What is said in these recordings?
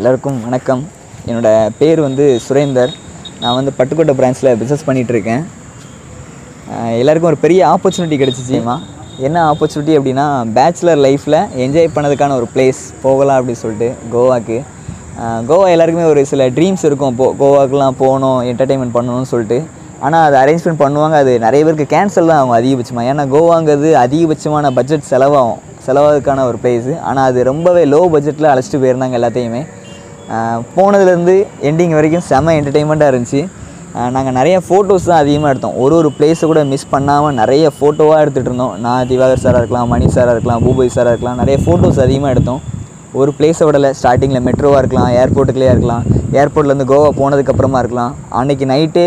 எல்லாருக்கும் வணக்கம் என்னோடய பேர் வந்து சுரேந்தர் நான் வந்து பட்டுக்கோட்டை பிரான்ச்சில் பிஸ்னஸ் பண்ணிகிட்ருக்கேன் எல்லாருக்கும் ஒரு பெரிய ஆப்பர்ச்சுனிட்டி கிடச்சிச்சிமா என்ன ஆப்பர்ச்சுனிட்டி அப்படின்னா பேச்சுலர் லைஃப்பில் என்ஜாய் பண்ணதுக்கான ஒரு பிளேஸ் போகலாம் அப்படின்னு சொல்லிட்டு கோவாக்கு அஹ் கோவா எல்லாருக்குமே ஒரு சில ட்ரீம்ஸ் இருக்கும் போ கோவாக்கெலாம் போகணும் என்டர்டெயின்மெண்ட் பண்ணணும்னு சொல்லிட்டு ஆனால் அது அரேஞ்ச்மெண்ட் பண்ணுவாங்க அது நிறைய பேருக்கு கேன்சல் தான் ஆகும் அதிகபட்சமாக ஏன்னா கோவாங்கிறது அதிகபட்சமான பட்ஜெட் செலவாகும் செலவாதுக்கான ஒரு பிளேஸு ஆனால் அது ரொம்பவே லோ பட்ஜெட்டில் அழைச்சிட்டு போயிருந்தாங்க எல்லாத்தையுமே ஆஹ் போனதுலேருந்து எண்டிங் வரைக்கும் செம என்டர்டெயின்மெண்ட்டாக இருந்துச்சு நாங்கள் நிறைய ஃபோட்டோஸ் தான் அதிகமாக எடுத்தோம் ஒரு ஒரு பிளேஸை கூட மிஸ் பண்ணாமல் நிறைய ஃபோட்டோவாக எடுத்துகிட்டு இருந்தோம் நான் திவாகர் சாராக இருக்கலாம் மணி சாராக இருக்கலாம் பூபதி சாராக இருக்கலாம் நிறைய ஃபோட்டோஸ் அதிகமாக எடுத்தோம் ஒரு பிளேஸை விடலை ஸ்டார்டிங்கில் மெட்ரோவாக இருக்கலாம் ஏர்போர்ட்டுக்குள்ளேயே இருக்கலாம் ஏர்போர்ட்லேருந்து கோவா போனதுக்கப்புறமா இருக்கலாம் அன்றைக்கி நைட்டே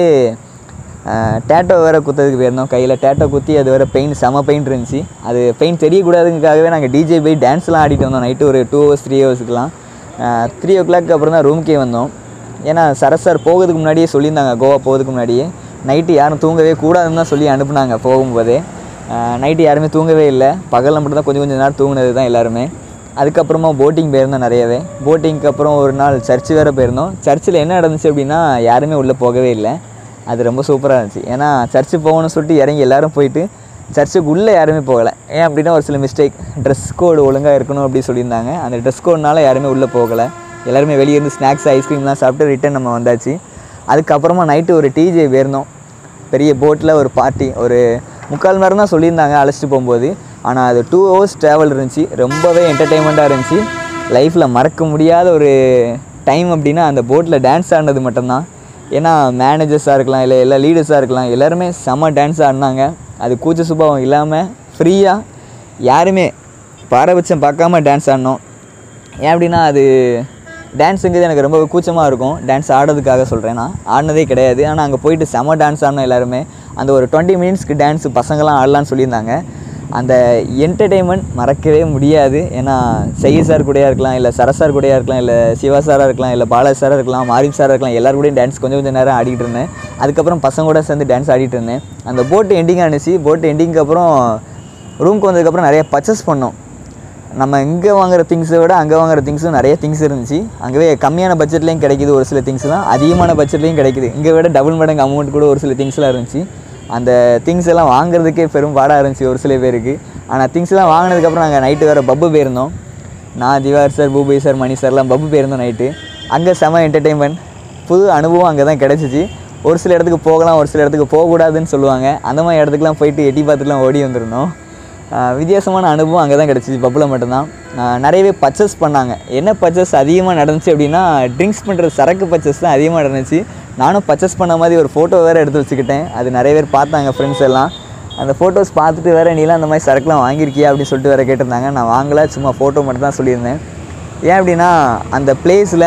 டேட்டோ வேறு குத்துறதுக்கு போயிருந்தோம் கையில் டேட்டோ குத்தி அது வேறு பெயிண்ட் செம பெயிண்ட் இருந்துச்சு அது பெயிண்ட் தெரியக்கூடாதுங்கிறதுக்காகவே நாங்கள் டிஜே போய் டான்ஸ்லாம் ஆடிட்டு வந்தோம் நைட்டு ஒரு டூ ஹவர்ஸ் த்ரீ ஹவர்ஸுக்குலாம் த்ரீ ஓ கிளாக் அப்புறம் தான் ரூம்க்கே வந்தோம் ஏன்னா சரத் சார் போகிறதுக்கு முன்னாடியே சொல்லியிருந்தாங்க கோவா போகிறதுக்கு முன்னாடியே நைட்டு யாரும் தூங்கவே கூடாதுன்னு தான் சொல்லி அனுப்புனாங்க போகும்போதே நைட்டு யாருமே தூங்கவே இல்லை பகலில் மட்டும் தான் கொஞ்சம் கொஞ்சம் நேரம் தூங்குனது தான் எல்லாருமே அதுக்கப்புறமா போட்டிங் போயிருந்தோம் நிறையவே போட்டிங்க்கு அப்புறம் ஒரு நாள் சர்ச்சு வேறு போயிருந்தோம் சர்ச்சில் என்ன நடந்துச்சு அப்படின்னா யாருமே உள்ளே போகவே இல்லை அது ரொம்ப சூப்பராக இருந்துச்சு ஏன்னா சர்ச்சு போகணும்னு சொல்லிட்டு இறங்கி எல்லாரும் போயிட்டு சர்ச்சுக்கு உள்ளே யாருமே போகலை ஏன் அப்படின்னா ஒரு சில மிஸ்டேக் ட்ரெஸ் கோடு ஒழுங்காக இருக்கணும் அப்படி சொல்லியிருந்தாங்க அந்த ட்ரெஸ் கோட்னால யாருமே உள்ளே போகலை எல்லாருமே வெளியே இருந்து ஸ்நாக்ஸ் ஐஸ்கிரீம்லாம் சாப்பிட்டு ரிட்டன் நம்ம வந்தாச்சு அதுக்கப்புறமா நைட்டு ஒரு டிஜே போயிருந்தோம் பெரிய போட்டில் ஒரு பார்ட்டி ஒரு முக்கால் மணி நேரம் தான் சொல்லியிருந்தாங்க அழைச்சிட்டு போகும்போது ஆனால் அது டூ ஹவர்ஸ் ட்ராவல் இருந்துச்சு ரொம்பவே என்டர்டெயின்மெண்ட்டாக இருந்துச்சு லைஃப்பில் மறக்க முடியாத ஒரு டைம் அப்படின்னா அந்த போட்டில் டான்ஸ் ஆடினது மட்டும்தான் ஏன்னா மேனேஜர்ஸாக இருக்கலாம் இல்லை எல்லா லீடர்ஸாக இருக்கலாம் எல்லாருமே செம்ம டான்ஸ் ஆடினாங்க அது கூச்ச சுபாவம் இல்லாமல் ஃப்ரீயாக யாருமே பாரபட்சம் பார்க்காம டான்ஸ் ஆடினோம் ஏன் அப்படின்னா அது டான்ஸுங்கிறது எனக்கு ரொம்ப கூச்சமாக இருக்கும் டான்ஸ் ஆடுறதுக்காக சொல்கிறேன் நான் ஆடினதே கிடையாது ஆனால் அங்கே போயிட்டு செம டான்ஸ் ஆடினோம் எல்லாருமே அந்த ஒரு டுவெண்ட்டி மினிட்ஸ்க்கு டான்ஸ் பசங்களாம் ஆடலான்னு சொல்லியிருந்தாங்க அந்த என்டர்டெயின்மெண்ட் மறக்கவே முடியாது ஏன்னா செய்ய சார் கூடயா இருக்கலாம் இல்லை சரத் சார் கூடயா இருக்கலாம் இல்லை சிவா சாராக இருக்கலாம் இல்லை பாலாஜி சாராக இருக்கலாம் மாரிம் சாராக இருக்கலாம் எல்லாரும் கூடயும் டான்ஸ் கொஞ்சம் கொஞ்சம் நேரம் ஆடிட்டு இருந்தேன் அதுக்கப்புறம் பசங்க கூட சேர்ந்து டான்ஸ் ஆடிட்டு இருந்தேன் அந்த போட்டு எண்டிங் ஆனிச்சு போட்டு எண்டிங்க்கு அப்புறம் ரூம்க்கு வந்ததுக்கப்புறம் நிறைய பர்ச்சேஸ் பண்ணோம் நம்ம இங்கே வாங்குற திங்ஸை விட அங்கே வாங்குற திங்ஸும் நிறைய திங்ஸ் இருந்துச்சு அங்கேவே கம்மியான பட்ஜெட்லேயும் கிடைக்குது ஒரு சில திங்ஸ் தான் அதிகமான பட்ஜெட்லேயும் கிடைக்குது இங்கே விட டபுள் மடங்கு அமௌண்ட் கூட ஒரு சில திங்ஸ்லாம் இருந்துச்சு அந்த திங்ஸ் எல்லாம் வாங்குறதுக்கே பெரும் பாடாக இருந்துச்சு ஒரு சில பேருக்கு ஆனால் திங்ஸ் எல்லாம் வாங்கினதுக்கப்புறம் நாங்கள் நைட்டு வேறு பப்பு போயிருந்தோம் நான் திவார் சார் பூபதி சார் மணி சார்லாம் பப்பு போயிருந்தோம் நைட்டு அங்கே செம என்டர்டெயின்மெண்ட் புது அனுபவம் அங்கே தான் கிடச்சிச்சு ஒரு சில இடத்துக்கு போகலாம் ஒரு சில இடத்துக்கு போகக்கூடாதுன்னு சொல்லுவாங்க அந்த மாதிரி இடத்துக்குலாம் போயிட்டு எட்டி பார்த்துட்டுலாம் ஓடி வந்துருந்தோம் ஆஹ் வித்தியாசமான அனுபவம் அங்கே தான் கிடச்சிச்சு பப்பில் மட்டும்தான் ஆஹ் நிறையவே பர்ச்சேஸ் பண்ணாங்க என்ன பர்ச்சேஸ் அதிகமாக நடந்துச்சு அப்படின்னா ட்ரிங்க்ஸ் பண்ணுற சரக்கு பர்ச்சேஸ் தான் அதிகமாக நடந்துச்சு நானும் பர்ச்சேஸ் பண்ண மாதிரி ஒரு ஃபோட்டோ வேறு எடுத்து வச்சுக்கிட்டேன் அது நிறைய பேர் பார்த்தாங்க ஃப்ரெண்ட்ஸ் எல்லாம் அந்த ஃபோட்டோஸ் பார்த்துட்டு வேறு நீலாம் அந்த மாதிரி சரக்குலாம் வாங்கியிருக்கியா அப்படின்னு சொல்லிட்டு வேறு கேட்டிருந்தாங்க நான் வாங்கலை சும்மா ஃபோட்டோ மட்டும் தான் சொல்லியிருந்தேன் ஏன் அப்படின்னா அந்த பிளேஸில்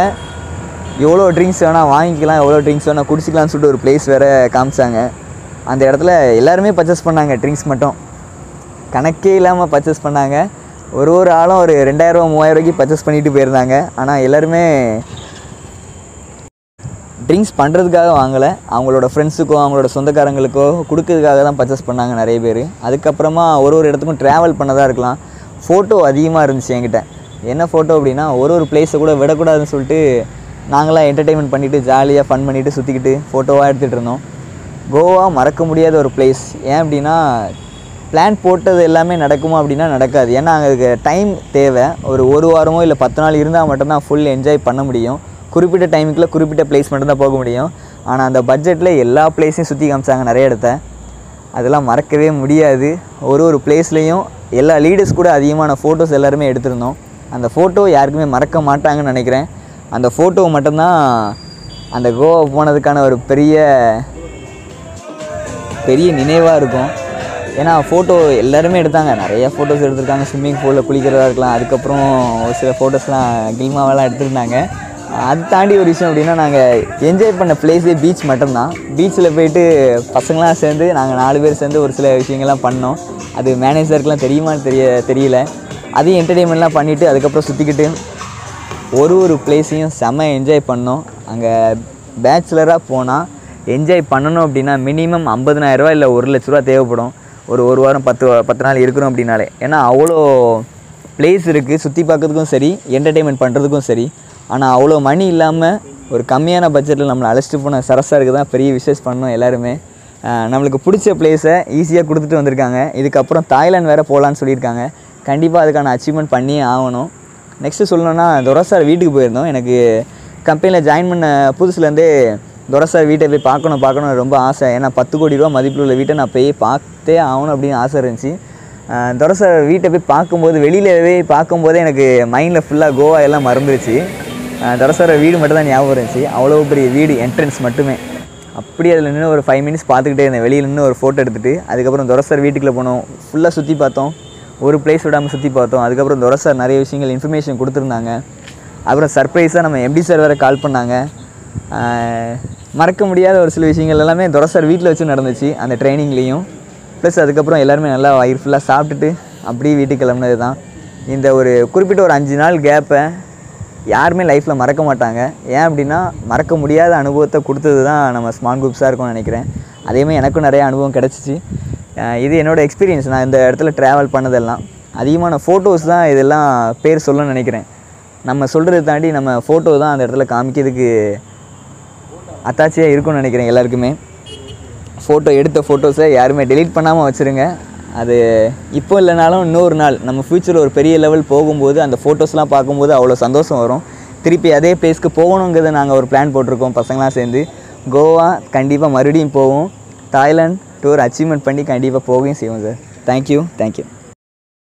எவ்வளோ ட்ரிங்க்ஸ் வேணால் வாங்கிக்கலாம் எவ்வளோ ட்ரிங்க்ஸ் வேணால் குடிச்சிக்கலாம்னு சொல்லிட்டு ஒரு பிளேஸ் வேறு காமிச்சாங்க அந்த இடத்துல எல்லாருமே பர்ச்சேஸ் பண்ணாங்க ட்ரிங்க்ஸ் மட்டும் கணக்கே இல்லாமல் பர்ச்சேஸ் பண்ணாங்க ஒரு ஒரு ஆளும் ஒரு ரெண்டாயிரரூவா மூவாயிரம் ரூபாய்க்கு பர்ச்சேஸ் பண்ணிட்டு போயிருந்தாங்க ஆனால் எல்லாருமே ட்ரிங்க்ஸ் பண்ணுறதுக்காக வாங்கலை அவங்களோட ஃப்ரெண்ட்ஸுக்கோ அவங்களோட சொந்தக்காரங்களுக்கோ கொடுக்கறதுக்காக தான் பர்ச்சேஸ் பண்ணாங்க நிறைய பேர் அதுக்கப்புறமா ஒரு ஒரு இடத்துக்கும் ட்ராவல் பண்ணதாக இருக்கலாம் ஃபோட்டோ அதிகமாக இருந்துச்சு என்கிட்ட என்ன ஃபோட்டோ அப்படின்னா ஒரு ஒரு பிளேஸை கூட விடக்கூடாதுன்னு சொல்லிட்டு நாங்களாம் என்டர்டெயின்மெண்ட் பண்ணிவிட்டு ஜாலியாக ஃபன் பண்ணிவிட்டு சுற்றிக்கிட்டு ஃபோட்டோவாக எடுத்துகிட்டு இருந்தோம் கோவா மறக்க முடியாத ஒரு பிளேஸ் ஏன் அப்படின்னா பிளான் போட்டது எல்லாமே நடக்குமா அப்படின்னா நடக்காது ஏன்னா அங்கே டைம் தேவை ஒரு ஒரு வாரமோ இல்லை பத்து நாள் இருந்தால் மட்டும்தான் ஃபுல் என்ஜாய் பண்ண முடியும் குறிப்பிட்ட டைமுக்குள்ளே குறிப்பிட்ட பிளேஸ் மட்டும்தான் போக முடியும் ஆனால் அந்த பட்ஜெட்டில் எல்லா பிளேஸையும் சுற்றி காமிச்சாங்க நிறைய இடத்த அதெல்லாம் மறக்கவே முடியாது ஒரு ஒரு பிளேஸ்லேயும் எல்லா லீடர்ஸ் கூட அதிகமான ஃபோட்டோஸ் எல்லாருமே எடுத்திருந்தோம் அந்த ஃபோட்டோ யாருக்குமே மறக்க மாட்டாங்கன்னு நினைக்கிறேன் அந்த ஃபோட்டோ மட்டும்தான் அந்த கோவா போனதுக்கான ஒரு பெரிய பெரிய நினைவாக இருக்கும் ஏன்னா ஃபோட்டோ எல்லாருமே எடுத்தாங்க நிறைய ஃபோட்டோஸ் எடுத்திருக்காங்க ஸ்விம்மிங் பூலில் குளிக்கிறதா இருக்கலாம் அதுக்கப்புறம் ஒரு சில ஃபோட்டோஸ்லாம் கில்மாவெல்லாம் எடுத்திருந்தாங்க அது தாண்டி ஒரு விஷயம் அப்படின்னா நாங்கள் என்ஜாய் பண்ண பிளேஸே பீச் மட்டும்தான் பீச்சில் போயிட்டு பசங்களாம் சேர்ந்து நாங்கள் நாலு பேர் சேர்ந்து ஒரு சில விஷயங்கள்லாம் பண்ணோம் அது மேனேஜருக்குலாம் தெரியுமான்னு தெரிய தெரியல அதையும் என்டர்டெயின்மெண்ட்லாம் பண்ணிவிட்டு அதுக்கப்புறம் சுற்றிக்கிட்டு ஒரு ஒரு பிளேஸையும் செம்ம என்ஜாய் பண்ணோம் அங்கே பேச்சுலராக போனால் என்ஜாய் பண்ணணும் அப்படின்னா மினிமம் ஐம்பதனாயிரரூவா இல்லை ஒரு லட்ச ரூபா தேவைப்படும் ஒரு ஒரு வாரம் பத்து வா- பத்து நாள் இருக்கிறோம் அப்படின்னாலே ஏன்னா அவ்வளோ பிளேஸ் இருக்குது சுற்றி பார்க்கறதுக்கும் சரி என்டர்டெயின்மெண்ட் பண்ணுறதுக்கும் சரி ஆனால் அவ்வளோ மணி இல்லாமல் ஒரு கம்மியான பட்ஜெட்டில் நம்மளை அழைச்சிட்டு போன சரசாருக்கு தான் பெரிய விஷஸ் பண்ணோம் எல்லாருமே ஆஹ் நம்மளுக்கு பிடிச்ச பிளேஸை ஈஸியாக கொடுத்துட்டு வந்திருக்காங்க இதுக்கப்புறம் தாய்லாந்து வேறு போகலான்னு சொல்லியிருக்காங்க கண்டிப்பாக அதுக்கான அச்சீவ்மெண்ட் பண்ணியே ஆகணும் நெக்ஸ்ட்டு சொல்லணும்னா துரசார் வீட்டுக்கு போயிருந்தோம் எனக்கு கம்பெனியில் ஜாயின் பண்ண புதுசுலேருந்தே துரசார் வீட்டை போய் பார்க்கணும் பார்க்கணும் ரொம்ப ஆசை ஏன்னா பத்து கோடி ரூபா மதிப்பில் உள்ள வீட்டை நான் போய் பார்த்தே ஆகணும் அப்படின்னு ஆசை இருந்துச்சு துரசார் வீட்டை போய் பார்க்கும்போது வெளியிலவே பார்க்கும்போதே எனக்கு மைண்டில் ஃபுல்லாக கோவா எல்லாம் மறந்துருச்சு துரசார வீடு மட்டும் தான் ஞாபகம் இருந்துச்சு அவ்வளோ பெரிய வீடு என்ட்ரன்ஸ் மட்டுமே அப்படியே அதில் நின்று ஒரு ஃபைவ் மினிட்ஸ் பார்த்துக்கிட்டே இருந்தேன் வெளியில் நின்று ஒரு ஃபோட்டோ எடுத்துகிட்டு அதுக்கப்புறம் துரசார் வீட்டுக்குள்ளே போனோம் ஃபுல்லாக சுற்றி பார்த்தோம் ஒரு பிளேஸ் விடாமல் சுற்றி பார்த்தோம் அதுக்கப்புறம் துரசார் நிறைய விஷயங்கள் இன்ஃபர்மேஷன் கொடுத்துருந்தாங்க அப்புறம் சர்ப்ரைஸாக நம்ம எம்டி சார் வேறு கால் பண்ணாங்க ஆஹ் மறக்க முடியாத ஒரு சில விஷயங்கள் எல்லாமே துரசார் வீட்டில் வச்சு நடந்துச்சு அந்த ட்ரைனிங்லேயும் ப்ளஸ் அதுக்கப்புறம் எல்லாருமே நல்லா வயிறு ஃபுல்லாக சாப்பிட்டுட்டு அப்படியே வீட்டுக்கு கிளம்புனது தான் இந்த ஒரு குறிப்பிட்ட ஒரு அஞ்சு நாள் கேப்பை யாருமே லைஃப்பில் மறக்க மாட்டாங்க ஏன் அப்படின்னா மறக்க முடியாத அனுபவத்தை கொடுத்தது தான் நம்ம ஸ்மார்ட் குரூப்ஸாக இருக்கும்னு நினைக்கிறேன் அதேமாதிரி எனக்கும் நிறைய அனுபவம் கிடச்சிச்சு அஹ் இது என்னோடய எக்ஸ்பீரியன்ஸ் நான் இந்த இடத்துல ட்ராவல் பண்ணதெல்லாம் அதிகமான ஃபோட்டோஸ் தான் இதெல்லாம் பேர் சொல்லணும்னு நினைக்கிறேன் நம்ம சொல்கிறத தாண்டி நம்ம ஃபோட்டோ தான் அந்த இடத்துல காமிக்கிறதுக்கு அத்தாச்சியாக இருக்கும்னு நினைக்கிறேன் எல்லாருக்குமே ஃபோட்டோ எடுத்த ஃபோட்டோஸை யாருமே டெலீட் பண்ணாமல் வச்சுருங்க அது இப்போ இல்லைனாலும் இன்னொரு நாள் நம்ம ஃப்யூச்சரில் ஒரு பெரிய லெவல் போகும்போது அந்த ஃபோட்டோஸ்லாம் பார்க்கும்போது அவ்வளோ சந்தோஷம் வரும் திருப்பி அதே பிளேஸ்க்கு போகணுங்கிறத நாங்கள் ஒரு பிளான் போட்டிருக்கோம் பசங்களாம் சேர்ந்து கோவா கண்டிப்பாக மறுபடியும் போவோம் தாய்லாந்து டூர் அச்சீவ்மெண்ட் பண்ணி கண்டிப்பாக போகவும் செய்வோம் சார் தேங்க்யூ தேங்க்யூ